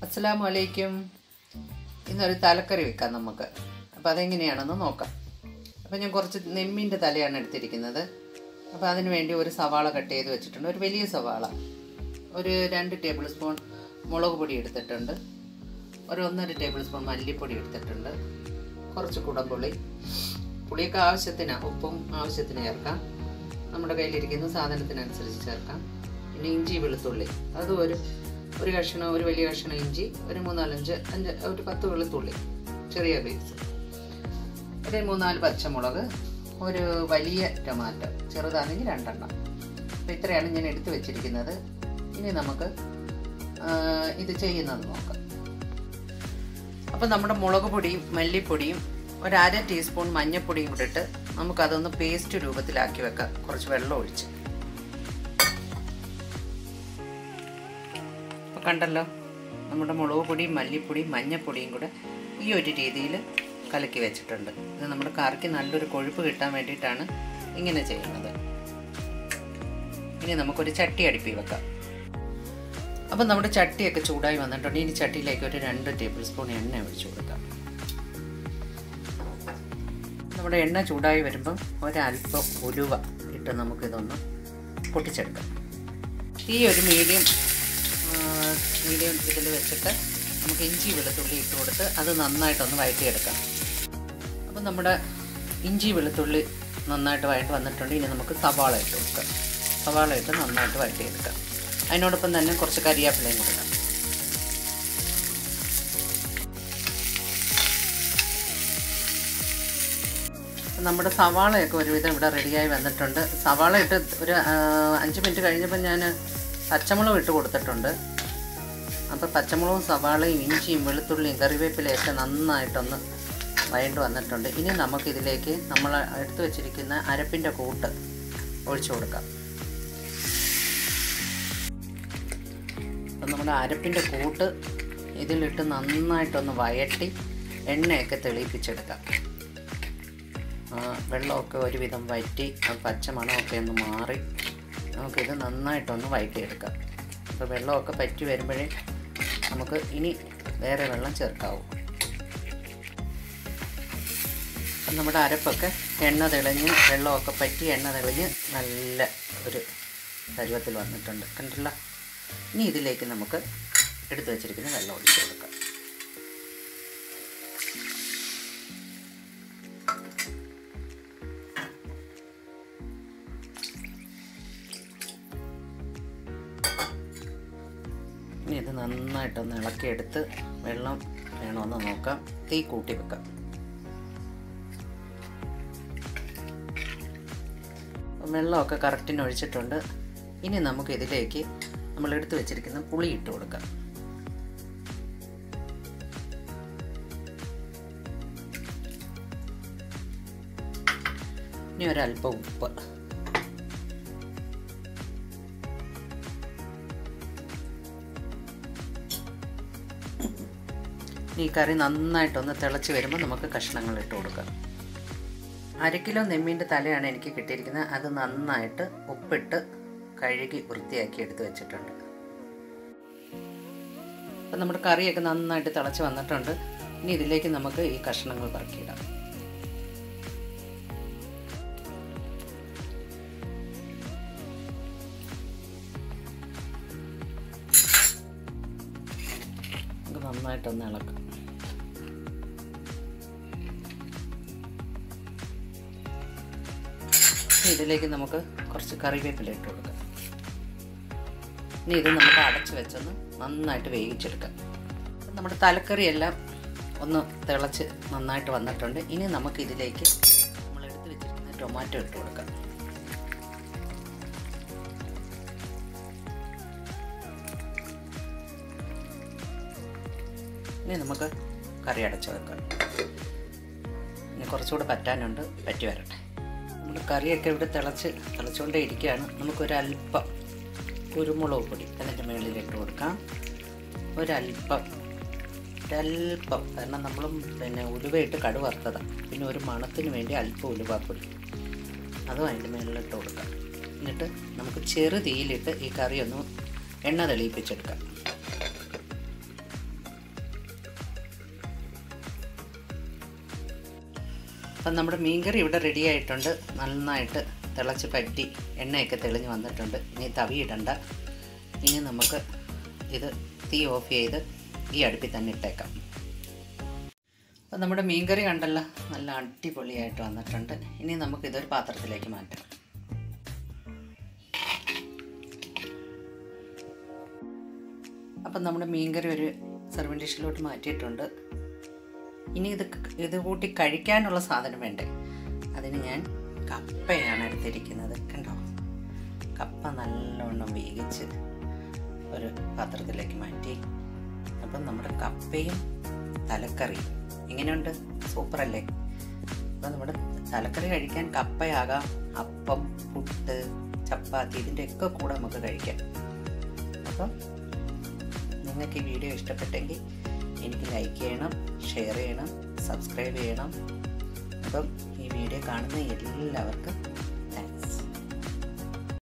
അസ്സലാമു അലൈക്കും ഇന്നൊരു തലക്കറി വെക്കാം നമുക്ക് അപ്പോൾ അതെങ്ങനെയാണെന്ന് നോക്കാം അപ്പോൾ ഞാൻ കുറച്ച് നെമ്മിൻ്റെ തലയാണ് എടുത്തിരിക്കുന്നത് അപ്പോൾ അതിന് വേണ്ടി ഒരു സവാള കട്ട് ചെയ്ത് വെച്ചിട്ടുണ്ട് ഒരു വലിയ സവാള ഒരു രണ്ട് ടേബിൾ സ്പൂൺ മുളക് പൊടി എടുത്തിട്ടുണ്ട് ഒരു ഒന്നര ടേബിൾ സ്പൂൺ മല്ലിപ്പൊടി എടുത്തിട്ടുണ്ട് കുറച്ച് കുടംപുളി പുളിയൊക്കെ ആവശ്യത്തിന് ഉപ്പും ആവശ്യത്തിന് ചേർക്കാം നമ്മുടെ കയ്യിലിരിക്കുന്ന സാധനത്തിനനുസരിച്ച് ചേർക്കാം പിന്നെ ഇഞ്ചി വെളുത്തുള്ളി അതും ഒരു ഒരു കഷ്ണം ഒരു വലിയ കഷ്ണം ഇഞ്ചി ഒരു മൂന്നാലഞ്ച് അഞ്ച് ഒരു പത്ത് വെളുത്തുള്ളി ചെറിയ പീസ് ഒരു മൂന്നാല് പച്ചമുളക് ഒരു വലിയ ടൊമാറ്റോ ചെറുതാണെങ്കിൽ രണ്ടെണ്ണം അപ്പോൾ ഇത്രയാണ് ഞാൻ എടുത്തു വെച്ചിരിക്കുന്നത് ഇനി നമുക്ക് ആ, ഇത് ചെയ്യുന്നത് നോക്കാം അപ്പോൾ നമ്മുടെ മുളക് പൊടിയും മല്ലിപ്പൊടിയും ഒരു അര ടീസ്പൂൺ മഞ്ഞൾപ്പൊടിയും കൂടെ ഇട്ട് നമുക്കതൊന്ന് പേസ്റ്റ് രൂപത്തിലാക്കി വെക്കാം കുറച്ച് വെള്ളം ഒഴിച്ച് അപ്പോൾ കണ്ടല്ലോ നമ്മുടെ മുളക് പൊടിയും മല്ലിപ്പൊടിയും മഞ്ഞൾപ്പൊടിയും കൂടെ ഈ ഒരു രീതിയിൽ കലക്കി വെച്ചിട്ടുണ്ട് ഇത് നമ്മുടെ കറിക്ക് നല്ലൊരു കൊഴുപ്പ് കിട്ടാൻ വേണ്ടിയിട്ടാണ് ഇങ്ങനെ ചെയ്യുന്നത് ഇനി നമുക്കൊരു ചട്ടി അടുപ്പി വെക്കാം അപ്പം നമ്മുടെ ചട്ടിയൊക്കെ ചൂടായി വന്നിട്ടുണ്ട് ഇനി ചട്ടിയിലേക്ക് ഒരു രണ്ട് ടേബിൾ സ്പൂൺ എണ്ണ ഒഴിച്ചു കൊടുക്കാം നമ്മുടെ എണ്ണ ചൂടായി വരുമ്പം ഒരല്പം ഉലുവ ഇട്ട് നമുക്കിതൊന്ന് പൊട്ടിച്ചെടുക്കാം ഈ ഒരു മീഡിയം മീഡിയം ഇതിൽ വെച്ചിട്ട് നമുക്ക് ഇഞ്ചി വെളുത്തുള്ളി ഇട്ട് കൊടുത്ത് അത് നന്നായിട്ടൊന്ന് വഴറ്റിയെടുക്കാം അപ്പം നമ്മുടെ ഇഞ്ചി വെളുത്തുള്ളി നന്നായിട്ട് വഴറ്റി വന്നിട്ടുണ്ട് ഇനി നമുക്ക് സവാള ഇട്ട് കൊടുക്കാം സവാള ഇട്ട് നന്നായിട്ട് വഴറ്റിയെടുക്കാം അതിനോടൊപ്പം തന്നെ കുറച്ച് കരിയാപ്പിലയും കൂടെ ഇടാം നമ്മുടെ സവാളയൊക്കെ ഒരുവിധം ഇവിടെ റെഡിയായി വന്നിട്ടുണ്ട് സവാള ഇട്ട് ഒരു ആ, അഞ്ച് മിനിറ്റ് കഴിഞ്ഞപ്പോൾ ഞാൻ പച്ചമുളക് ഇട്ട് കൊടുത്തിട്ടുണ്ട് അപ്പോൾ പച്ചമുളകും സവാളയും ഇഞ്ചിയും വെളുത്തുള്ളിയും കറിവേപ്പിലയൊക്കെ നന്നായിട്ടൊന്ന് വഴണ്ട് വന്നിട്ടുണ്ട് ഇനി നമുക്കിതിലേക്ക് നമ്മൾ എടുത്തു വെച്ചിരിക്കുന്ന അരപ്പിൻ്റെ കൂട്ട് ഒഴിച്ചു കൊടുക്കാം അപ്പം നമ്മുടെ അരപ്പിൻ്റെ കൂട്ട് ഇതിലിട്ട് നന്നായിട്ടൊന്ന് വയറ്റി എണ്ണയൊക്കെ തെളിയിപ്പിച്ചെടുക്കാം ആ, വെള്ളമൊക്കെ ഒരുവിധം വറ്റി ആ പച്ച മണമൊക്കെ ഒന്ന് മാറി നമുക്കിത് നന്നായിട്ടൊന്ന് വഴറ്റിയെടുക്കാം അപ്പോൾ വെള്ളമൊക്കെ പറ്റി വരുമ്പോഴേ നമുക്ക് ഇനി വേറെ വെള്ളം ചേർക്കാവൂ അപ്പം നമ്മുടെ അരപ്പൊക്കെ എണ്ണ തെളിഞ്ഞ് വെള്ളമൊക്കെ പറ്റി എണ്ണ തെളിഞ്ഞ് നല്ല ഒരു പരുവത്തിൽ വന്നിട്ടുണ്ട് കണ്ടല്ലോ ഇനി ഇതിലേക്ക് നമുക്ക് എടുത്തു വച്ചിരിക്കുന്ന വെള്ളം ഒഴിച്ചു കൊടുക്കാം ഇനി ഇത് നന്നായിട്ടൊന്ന് ഇളക്കിയെടുത്ത് വെള്ളം വേണമെന്ന് നോക്കാം തീ കൂട്ടി വെക്കാം വെള്ളമൊക്കെ കറക്റ്റിന് ഒഴിച്ചിട്ടുണ്ട് ഇനി നമുക്ക് ഇതിലേക്ക് നമ്മൾ എടുത്തു വെച്ചിരിക്കുന്ന പുളി ഇട്ട് കൊടുക്കാം ഇനി ഒരല്പം ഉപ്പ് ഈ കറി നന്നായിട്ടൊന്ന് തിളച്ച് വരുമ്പോൾ നമുക്ക് കഷ്ണങ്ങൾ ഇട്ട് കൊടുക്കാം അര കിലോ നെമ്മീൻ്റെ തലയാണ് എനിക്ക് കിട്ടിയിരിക്കുന്നത് അത് നന്നായിട്ട് ഉപ്പിട്ട് കഴുകി വൃത്തിയാക്കി എടുത്ത് വെച്ചിട്ടുണ്ട് അപ്പം നമ്മുടെ കറിയൊക്കെ നന്നായിട്ട് തിളച്ച് വന്നിട്ടുണ്ട് ഇനി ഇതിലേക്ക് നമുക്ക് ഈ കഷ്ണങ്ങൾ പറക്കിയിടാം നമുക്ക് നന്നായിട്ടൊന്ന് ഇളക്കാം ഇനി ഇതിലേക്ക് നമുക്ക് കുറച്ച് കറിവേപ്പില ഇട്ട് കൊടുക്കാം ഇനി ഇത് നമുക്ക് അടച്ച് വെച്ചൊന്ന് നന്നായിട്ട് വേവിച്ചെടുക്കാം അപ്പം നമ്മുടെ തലക്കറിയെല്ലാം ഒന്ന് തിളച്ച് നന്നായിട്ട് വന്നിട്ടുണ്ട് ഇനി നമുക്ക് ഇതിലേക്ക് നമ്മൾ എടുത്ത് വെച്ചിരിക്കുന്ന ടൊമാറ്റോ ഇട്ട് കൊടുക്കാം ഇനി നമുക്ക് കറി അടച്ച് വെക്കാം ഇനി കുറച്ചുകൂടെ പറ്റാനുണ്ട് പറ്റി വരട്ടെ നമ്മുടെ കറിയൊക്കെ ഇവിടെ തിളച്ച് തിളച്ചുകൊണ്ടേ ഇരിക്കുകയാണ് നമുക്കൊരല്പം കുരുമുളക് പൊടി അതിൻ്റെ മുകളിൽ ഇട്ട് കൊടുക്കാം ഒരല്പം ഒരല്പം കാരണം നമ്മളും പിന്നെ ഉലുവയിട്ട് കടു വറുത്തതാണ് പിന്നെ ഒരു മണത്തിന് വേണ്ടി അല്പം ഉലുവാപ്പൊടി അതും അതിൻ്റെ മുകളിലിട്ട് കൊടുക്കാം എന്നിട്ട് നമുക്ക് ചെറു തീയിലിട്ട് ഈ കറി ഒന്ന് എണ്ണ തെളിയിപ്പിച്ചെടുക്കാം അപ്പം നമ്മുടെ മീൻകറി ഇവിടെ റെഡി ആയിട്ടുണ്ട് നന്നായിട്ട് തിളച്ച് പറ്റി എണ്ണയൊക്കെ തെളിഞ്ഞ് വന്നിട്ടുണ്ട് ഇനി തവി ഇടണ്ട ഇനി നമുക്ക് ഇത് തീ ഓഫ് ചെയ്ത് ഈ അടുപ്പിൽ തന്നെ ഇട്ടേക്കാം അപ്പം നമ്മുടെ മീൻകറി കണ്ടല്ലോ നല്ല അടിപൊളിയായിട്ട് വന്നിട്ടുണ്ട് ഇനി നമുക്ക് ഇതൊരു പാത്രത്തിലേക്ക് മാറ്റാം അപ്പം നമ്മുടെ മീൻകറി ഒരു സെർവിങ് ഡിഷിലോട്ട് മാറ്റിയിട്ടുണ്ട് ഇനി ഇത് ഇത് കൂട്ടി കഴിക്കാനുള്ള സാധനം വേണ്ടേ അതിന് ഞാൻ കപ്പയാണ് എടുത്തിരിക്കുന്നത് കണ്ടോ കപ്പ നല്ലവണ്ണം വേവിച്ച് ഒരു പാത്രത്തിലേക്ക് മാറ്റി അപ്പം നമ്മുടെ കപ്പയും തലക്കറിയും എങ്ങനെയുണ്ട് സൂപ്പറല്ലേ അപ്പം നമ്മുടെ തലക്കറി കഴിക്കാൻ കപ്പയാകാം അപ്പം പുട്ട് ചപ്പാത്തി ഇതിൻ്റെയൊക്കെ കൂടെ നമുക്ക് കഴിക്കാം അപ്പം നിങ്ങൾക്ക് ഈ വീഡിയോ ഇഷ്ടപ്പെട്ടെങ്കിൽ എനിക്ക് ലൈക്ക് ചെയ്യണം ഷെയർ ചെയ്യണം സബ്സ്ക്രൈബ് ചെയ്യണം അപ്പം ഈ വീഡിയോ കാണുന്ന എല്ലാവർക്കും